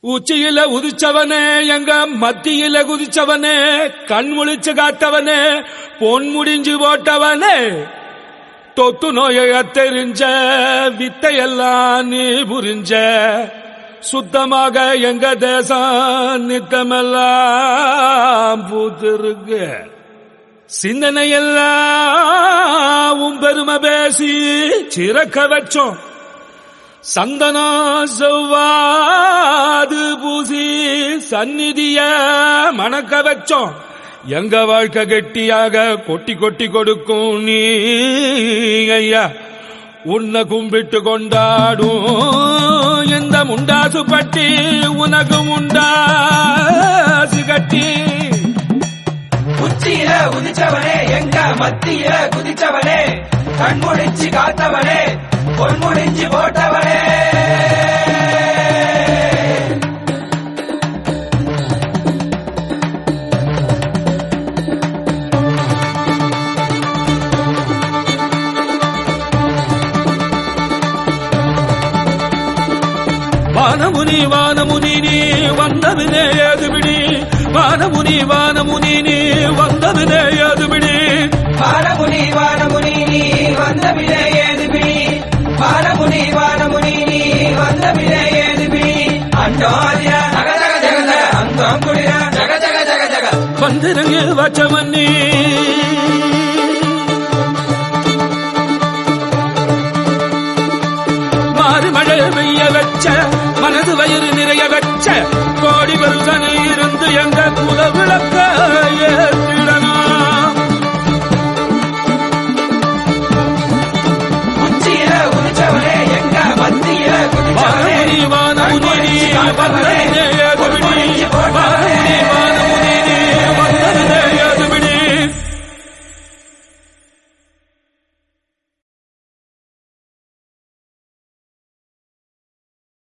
உச்சியில உதிச்சவனே எங்க மத்தியில குதிச்சவனே கண் முழிச்சு காத்தவனே பொன் முடிஞ்சு போட்டவனே தொத்து நோயை தெரிஞ்ச வித்தையெல்லாம் நீ புரிஞ்ச சுத்தமாக எங்க தேசம் நித்தமெல்லாம் பூத்திருக்கு சிந்தனையெல்லாம் உன் பெருமை பேசி சிறக்க வச்சோம் சந்தனா செவ்வாது பூசி சந்நிதிய மணக்க வச்சோம் எங்க வாழ்க்கை கெட்டியாக கொட்டி கொட்டி கொடுக்கும் நீ ஐயா உன்னை கும்பிட்டு கொண்டாடும் இந்த முண்டாசு பட்டி உனக்கு உண்டாசு கட்டி உச்சியில உதிச்சவனே எங்க மத்தியில குதிச்சவனே கண்முழிச்சு காத்தவனே பொன்முழிஞ்சு போட்டவனே வானமுனி வானமுனி நீ வந்தவினே ஏதுபிடி வானமுனி வானமுனி நீ வந்தவினே ஏதுபிடி வானமுனி வானமுனி நீ வந்த வினை ஏது பிடி வானமுனி வானமுனி நீ வந்த வினை ஏது பிடி அண்டோதிய ஜக ஜக ஜக ஜக அந்தம் குடிர ஜக ஜக ஜக ஜக வந்திறங்கு வச்சவன் நீ மாறி மழை பெய்ய வச்ச மனது வயிறு நிறைய வச்ச கோடி வருஷனை இருந்து எங்க குல விளக்க ஏற்றிடணும் உச்சியில உதிச்சவனே எங்க மத்தியில குதிச்சவனே வானமுனி வானமுனி நீ கண்முழிச்சு காத்தவனே வந்தவினே